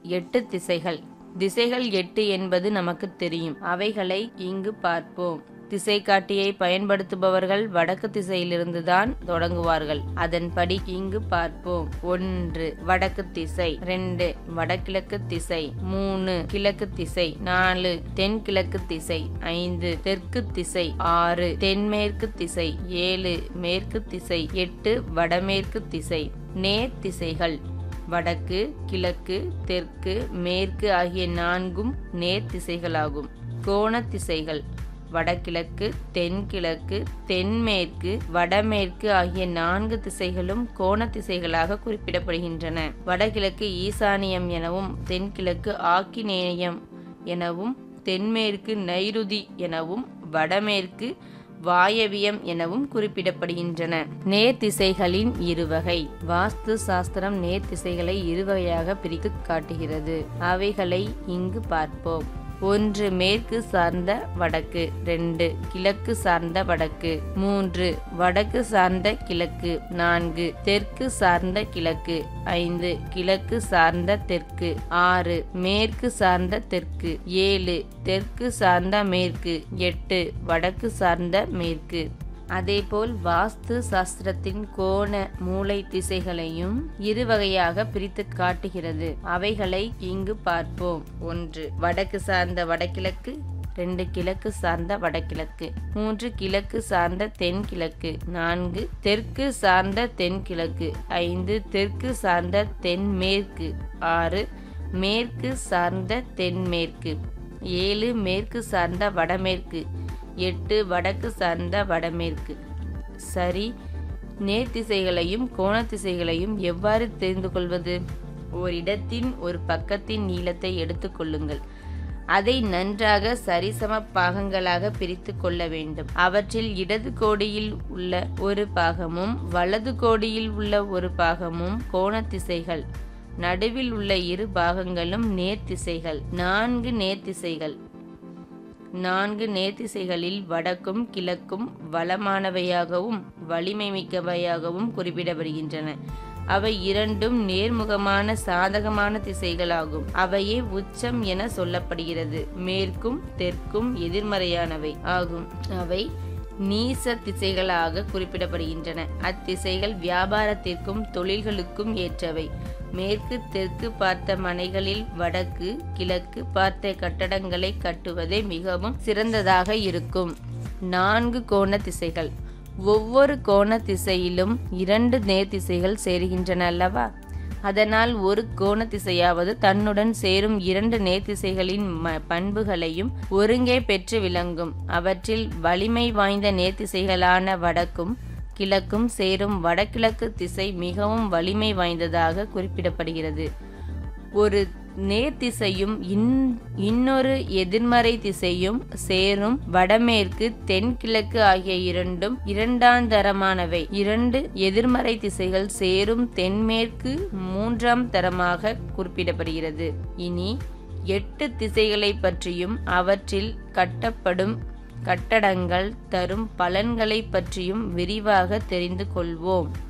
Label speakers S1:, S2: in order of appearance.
S1: எட்டு திசைகள் திசைகள் எட்டு என்பது நமக்கு தெரியும் அவைகளை இங்கு பார்ப்போம் திசை காட்டியை பயன்படுத்துபவர்கள் வடக்கு திசையிலிருந்துதான் தொடங்குவார்கள் அதன்படி இங்கு பார்ப்போம் ஒன்று வடக்கு திசை ரெண்டு வடகிழக்கு திசை மூணு கிழக்கு திசை நாலு தென்கிழக்கு திசை ஐந்து தெற்கு திசை ஆறு தென்மேற்கு திசை ஏழு மேற்கு திசை எட்டு வடமேற்கு திசை நேர் திசைகள் வடக்கு கிழக்கு தெற்கு மேற்கு ஆகிய நான்கும் நேர் திசைகளாகும் கோண திசைகள் வடகிழக்கு தென்கிழக்கு தென்மேற்கு வடமேற்கு ஆகிய நான்கு திசைகளும் கோண திசைகளாக குறிப்பிடப்படுகின்றன வடகிழக்கு ஈசானியம் எனவும் தென்கிழக்கு ஆக்கினேயம் எனவும் தென்மேற்கு நைருதி எனவும் வடமேற்கு வாயவியம் எனவும் குறிப்பிடப்படுகின்றன நேர்த்திசைகளின் இருவகை வாஸ்து சாஸ்திரம் நேர்த்திசைகளை இருவகையாக பிரித்து காட்டுகிறது அவைகளை இங்கு பார்ப்போம் ஒன்று மேற்கு சார்ந்த வடக்கு ரெண்டு கிழக்கு சார்ந்த வடக்கு மூன்று வடக்கு சார்ந்த கிழக்கு நான்கு தெற்கு சார்ந்த கிழக்கு ஐந்து கிழக்கு சார்ந்த தெற்கு ஆறு மேற்கு சார்ந்த தெற்கு ஏழு தெற்கு சார்ந்த மேற்கு எட்டு வடக்கு சார்ந்த மேற்கு அதேபோல் வாஸ்து சாஸ்திரத்தின் கோண மூளை திசைகளையும் இரு வகையாக பிரித்து காட்டுகிறது அவைகளை இங்கு பார்ப்போம் ஒன்று வடக்கு சார்ந்த வடகிழக்கு ரெண்டு கிழக்கு சார்ந்த வடகிழக்கு மூன்று கிழக்கு சார்ந்த தென்கிழக்கு நான்கு தெற்கு சார்ந்த தென்கிழக்கு ஐந்து தெற்கு சார்ந்த தென்மேற்கு ஆறு மேற்கு சார்ந்த தென்மேற்கு ஏழு மேற்கு சார்ந்த வடமேற்கு எட்டு வடக்கு சார்ந்த வடமேற்கு சரி நேர்த்திசைகளையும் கோண திசைகளையும் எவ்வாறு தெரிந்து கொள்வது ஓரிடத்தின் ஒரு பக்கத்தின் நீளத்தை எடுத்துக்கொள்ளுங்கள் அதை நன்றாக சரிசம பாகங்களாக பிரித்து கொள்ள வேண்டும் அவற்றில் இடது கோடியில் உள்ள ஒரு பாகமும் வலது கோடியில் உள்ள ஒரு பாகமும் கோண திசைகள் நடுவில் உள்ள இரு பாகங்களும் நேர்த்திசைகள் நான்கு நேர்த்திசைகள் நான்கு நேர்த்திசைகளில் வடக்கும் கிழக்கும் வளமானவையாகவும் வலிமை மிக்கவையாகவும் குறிப்பிடப்படுகின்றன அவை இரண்டும் நேர்முகமான சாதகமான திசைகளாகும் அவையே உச்சம் என சொல்லப்படுகிறது மேற்கும் தெற்கும் எதிர்மறையானவை ஆகும் அவை நீச திசைகளாக குறிப்பிடப்படுகின்றன அத்திசைகள் வியாபாரத்திற்கும் தொழில்களுக்கும் ஏற்றவை மேற்கு தெற்கு பார்த்த மனைகளில் வடக்கு கிழக்கு பார்த்த கட்டடங்களை கட்டுவதே மிகவும் சிறந்ததாக இருக்கும் நான்கு கோண திசைகள் ஒவ்வொரு கோண திசையிலும் இரண்டு நேர்த்திசைகள் சேருகின்றன அல்லவா அதனால் ஒரு கோண திசையாவது தன்னுடன் சேரும் இரண்டு நேர்த்திசைகளின் ம- பண்புகளையும் ஒருங்கே பெற்று விளங்கும் அவற்றில் வலிமை வாய்ந்த நேர்த்திசைகளான வடக்கும் கிழக்கும் சேரும் வடகிழக்கு திசை மிகவும் வலிமை வாய்ந்ததாக குறிப்பிடப்படுகிறது ஒரு நேர்த்திசையும் இன்- இன்னொரு எதிர்மறை திசையும் சேரும் வடமேற்கு தென்கிழக்கு ஆகிய இரண்டும் இரண்டாந்தரமானவை இரண்டு எதிர்மறை திசைகள் சேரும் தென்மேற்கு மூன்றாம் தரமாக குறிப்பிடப்படுகிறது இனி எட்டு திசைகளை பற்றியும் அவற்றில் கட்டப்படும் கட்டடங்கள் தரும் பலன்களை பற்றியும் விரிவாக தெரிந்து கொள்வோம்